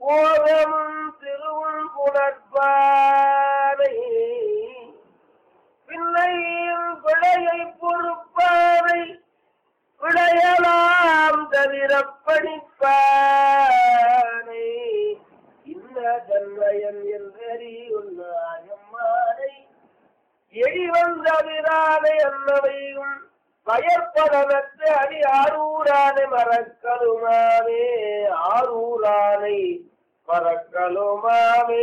போகமும் திருவும் புணர்ப்பானை பின்னையும் பிழையை பொறுப்பானை விளையலாம் தவிர படிப்பானை இந்த தன்மயன் என்றறி உன்னாயம்மானை எழி வந்தவிரானை அன்னவையும் பயற்படமற்ற அடி ஆரூரானை மறக்கலுமாவே ஆரூரானை மறக்கலுமாவே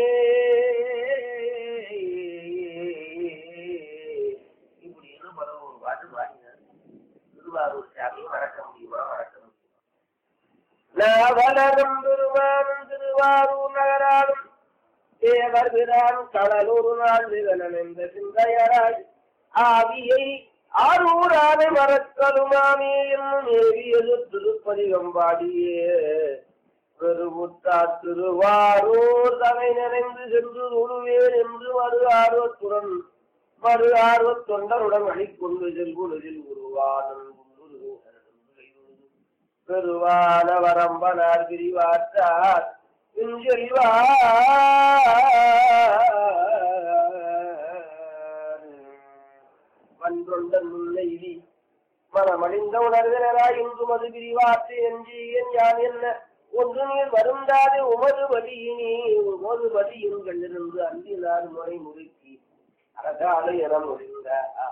இப்படின்னு பல ஒரு பாட்டு பாடினார் திருவாரூர் சாமியை மறக்க முடியுமா மறக்க முடியுமா நாவலரும் திருவாரும் திருவாரூர் நகராலும் தேவர் பிரான் கடலூர் நாள் விகலன் என்ற சிந்தையராய் ஆவியை ஆரூரானை மறக்கலுமாமே என்னும் ஏவியது திருப்பதிகம் பாடியே பெருமுத்தா திருவாரூர் தலை நிறைந்து சென்று உருவேன் என்று மறு ஆர்வத்துடன் மறு ஆர்வத் தொண்டருடன் அணிக்கொண்டு செல்குலகில் உருவானன் பெருவான வரம்பனார் பிரிவாற்றார் செல்வா வன்றொண்டன் முல்லைவி மனமடிந்த உணர்வினராய் இன்று மது பிரிவாற்று என்று என் யான் என்ன ஒன்று நீர் வருந்தாது உமது வழியினே உமது வழியும் கண்டிருந்து அந்தினார் முறை முறுக்கி அரசாலை என முடிந்த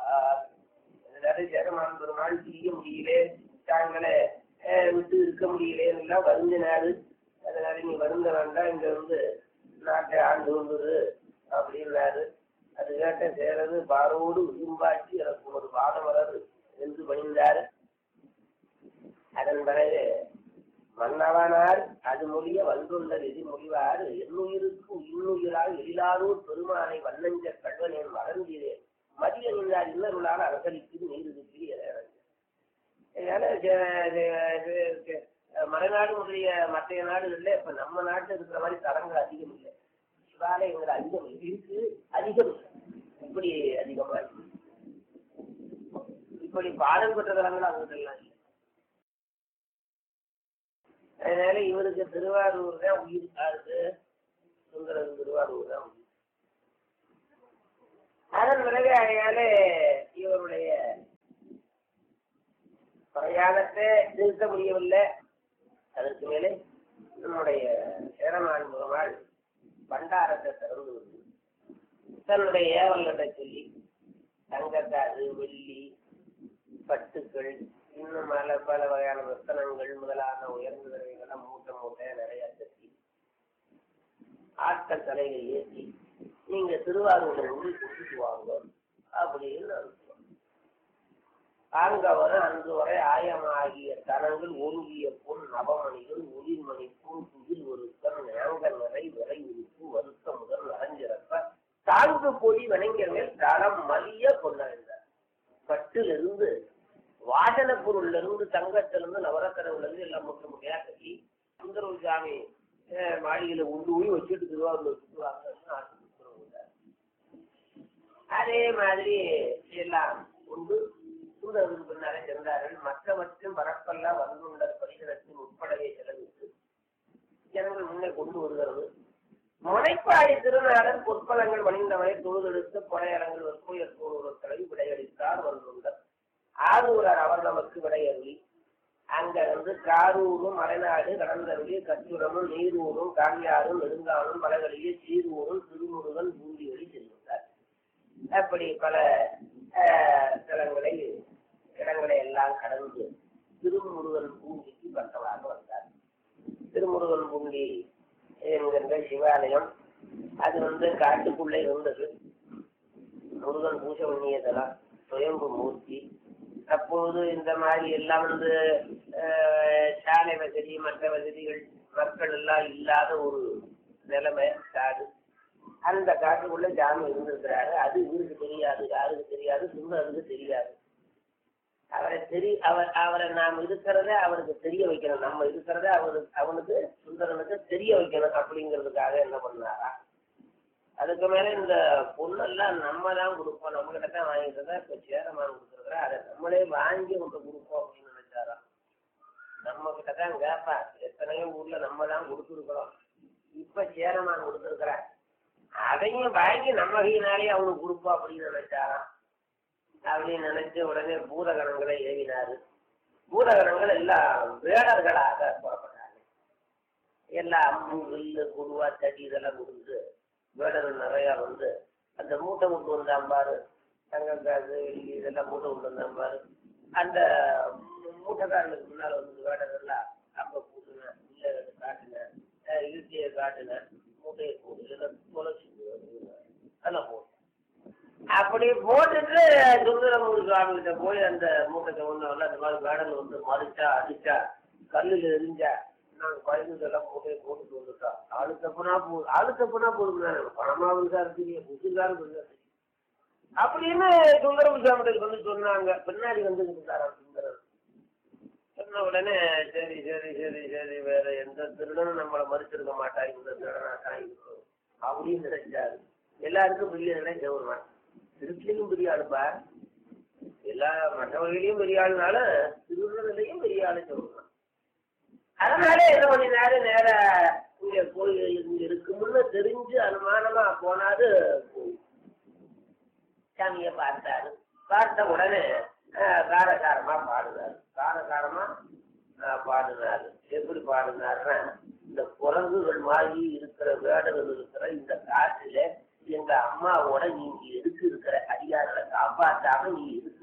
சேரமான் பெருமாள் செய்ய முடியலே தாங்களே அஹ், விட்டு இருக்க முடியலே எல்லாம் வருந்தினாரு அதனால நீ வருந்த வேண்டாம் இங்க வந்து நாட்டை ஆண்டு வந்துரு அப்படின்னாரு அது கேட்ட சேரது பாரோடு விரும்பாட்சி எனக்கு ஒரு பாடம் வராது என்று பணிந்தார் அதன் பிறகு மன்னவனார் அது மொழிய வந்துள்ள விதி மொழிவார் என்னுயிருக்கு இன்னுயிரால் எழிலாரூர் பெருமானை வண்ணஞ்ச கல்வனேன் மறந்தீரேன் மதிய நின்றார் இன்னருளால் அரசளிக்கு நீர் இருக்கிற அதனால ஜ- ஜ- ஜ- ஜ- மலைநாடு முதலிய மற்ற நாடுகள்ல இப்ப நம்ம நாட்டுல இருக்கிற மாதிரி தரங்கள் அதிகம் இல்லை சிவாலயங்கள் அதிகம் இருக்கு அதிகம் இல்லை. இப்படி அதிகமா இருக்கு இப்படி பாடம் பெற்ற தலங்கள் அவங்கெல்லாம் இல்லை அதனால இவருக்கு திருவாரூர் தான் உயிர் காது சுந்தரன் திருவாரூர் தான் உயிர் அதன் பிறகு அதனால இவருடைய பிரயாணத்தை நிறுத்த முடியவில்லை அதற்கு மேலே நம்முடைய சேரமான் முகமாள் பண்டாரத்தை திறந்து விட்டு தன்னுடைய ஏவல்களை சொல்லி தங்கத்தாது வெள்ளி பட்டுக்கள் இன்னும் பல பல வகையான ரத்தனங்கள் முதலான உயர்ந்த விரைவுகளை மூட்டை மூட்டை நிறைய கட்டி ஆட்கள் தலையில் ஏற்றி நீங்க திருவாரூரில் உள்ள கொடுத்துட்டு வாங்க அப்படின்னு அனுப்புவாங்க ஆங்கவர் அன்று வரை ஆயமாகிய தனங்கள் ஒருங்கிய பொன் நவமணிகள் ஒளிர்மணி பூ துகில் ஒருத்தன் நேங்க நிறை விரை உறுப்பு வருத்த முதல் நரஞ்சிறப்ப தாங்கு பொடி வணங்கியர்கள் தரம் மலிய கொண்டாடினார் பட்டிலிருந்து வாசன பொருள்ல இருந்து தங்கத்திலிருந்து நவரத்தனவுல இருந்து எல்லாம் முட்ட முட்டையா கட்டி சுந்தரவு சாமி அஹ், மாளிகையில உண்டு போய் வச்சுட்டு திருவாரூர் வச்சுட்டு வாங்கன்னு ஆசை கொடுக்குறவங்க அதே மாதிரி எல்லாம் உண்டு சூழலுக்கு பின்னாலே சென்றார்கள் மற்றவற்றும் பரப்பெல்லாம் வந்துள்ள பரிசனத்தின் உட்படவே செலவிட்டு ஜனங்கள் முன்னே கொண்டு வருகிறது முனைப்பாடி திருநாடன் பொற்பலங்கள் வணிந்தவரை தொழுதெடுத்து புனையரங்கள் வெற்புயர் கூறுவர்களை விடையளித்தார் வந்துள்ளார் ஆரூரர் அவர் நமக்கு விடையருளி அங்க வந்து காரூரும் மலைநாடு கடந்தருளி கச்சுரமும் நீரூரும் காங்கியாரும் நெடுங்காலும் மலைகளிலே சீரூரும் திருமுருகன் பூண்டியொலி செல்கின்றார் அப்படி பல அஹ், தலங்களை இடங்களை எல்லாம் கடந்து திருமுருகன் பூண்டிக்கு பக்கமாக வந்தார் திருமுருகன் பூண்டி என்கின்ற சிவாலயம் அது வந்து காட்டுக்குள்ளே இருந்தது முருகன் பூஜை பண்ணியதெல்லாம் சுயம்பு மூர்த்தி அப்போது இந்த மாதிரி எல்லாம் வந்து அஹ், சாலை வசதி மற்ற வசதிகள் மக்கள் எல்லாம் இல்லாத ஒரு நிலைமை காடு அந்த காட்டுக்குள்ள ஜாமி இருந்திருக்கிறாரு அது இவருக்கு தெரியாது யாருக்கு தெரியாது சுந்தருக்கு தெரியாது அவரை தெரி அவர் அவரை நாம் இருக்கிறத அவருக்கு தெரிய வைக்கணும் நம்ம இருக்கிறத அவருக்கு அவனுக்கு சுந்தரனுக்கு தெரிய வைக்கணும் அப்படிங்கிறதுக்காக என்ன பண்ணாரா அதுக்கு மேல இந்த பொண்ணெல்லாம் நம்ம தான் கொடுப்போம் நம்ம கிட்ட தான் வாங்கிட்டு இருந்தா இப்ப சேரமான் கொடுத்துருக்குறா அதை நம்மளே வாங்கி கொண்டு கொடுப்போம் அப்படின்னு நினைச்சாராம் நம்ம கிட்ட தான் கேட்பா எத்தனையோ ஊர்ல நம்ம தான் கொடுத்துருக்குறோம் இப்ப சேரமான் கொடுத்துருக்கிறார் அதையும் வாங்கி நம்ம கையினாலே அவனுக்கு கொடுப்பா அப்படின்னு நினைச்சாராம் அப்படின்னு நினைச்சு உடனே பூதகணங்களை ஏவினாரு பூதகணங்கள் எல்லாம் வேடர்களாக புறப்பட்டாங்க எல்லாம் அம்பு வில்லு குருவா தடி இதெல்லாம் கொடுத்து வேடர்கள் நிறைய வந்து அந்த மூட்டை கொண்டு வந்தான் பாரு தங்க காசு வெள்ளி இதெல்லாம் மூட்டை கொண்டு வந்தான் பாரு அந்த மூட்டைக்காரனுக்கு முன்னால் வந்து வேடர்கள்லாம் அப்ப கூட்டுனேன் இல்லை காட்டுனேன் ஈட்டியை காட்டுனேன் மூட்டையை போட்டு இதெல்லாம் தொலைச்சி அதெல்லாம் போட்டேன் அப்படி போட்டுட்டு சுந்தரமூர் சுவாமி கிட்ட போய் அந்த மூட்டை ஒண்ணு அந்த மாதிரி வேடல் வந்து மறிச்சா அடிச்சா கல்லுல எரிஞ்சா நாங்க குழந்தைதெல்லாம் மூட்டையை போட்டுட்டு வந்துட்டோம் ஆளு தப்புனா போ ஆளு தப்புனா போடுங்க பணமாவும் தான் தெரியும் புதுசாரும் தெரியும் அப்படின்னு சுந்தரம் சுவாமிகள் வந்து சொன்னாங்க பின்னாடி வந்து இருந்தாராம் சுந்தரம் சொன்ன உடனே சரி சரி சரி சரி வேற எந்த திருடனும் நம்மளை மறுத்திருக்க மாட்டா இந்த திருடனா தான் இருக்கும் அப்படின்னு நினைச்சாரு எல்லாருக்கும் பெரிய நிலை கௌரவம் திருச்சிலையும் பெரிய ஆளுப்பா எல்லா மற்றவர்களையும் பெரிய ஆளுனால திருடனிலையும் பெரிய ஆளு சொல்லலாம் அதனால என்ன பண்ணினாரு நேர இங்க கோயில் இங்க இருக்கும்னு தெரிஞ்சு அனுமானமா போனாரு சாமியை பார்த்தாரு பார்த்த உடனே ஆஹ், காரசாரமா பாடுனாரு காரசாரமா ஆஹ், பாடுனாரு எப்படி பாடுனாருன்னா இந்த குரங்குகள் மாதிரி இருக்கிற வேடர்கள் இருக்கிற இந்த காட்டுல எங்க அம்மாவோட நீங்க எதுக்கு இருக்கிற அதிகாரத்தை காப்பாற்றாம நீ எதுக்கு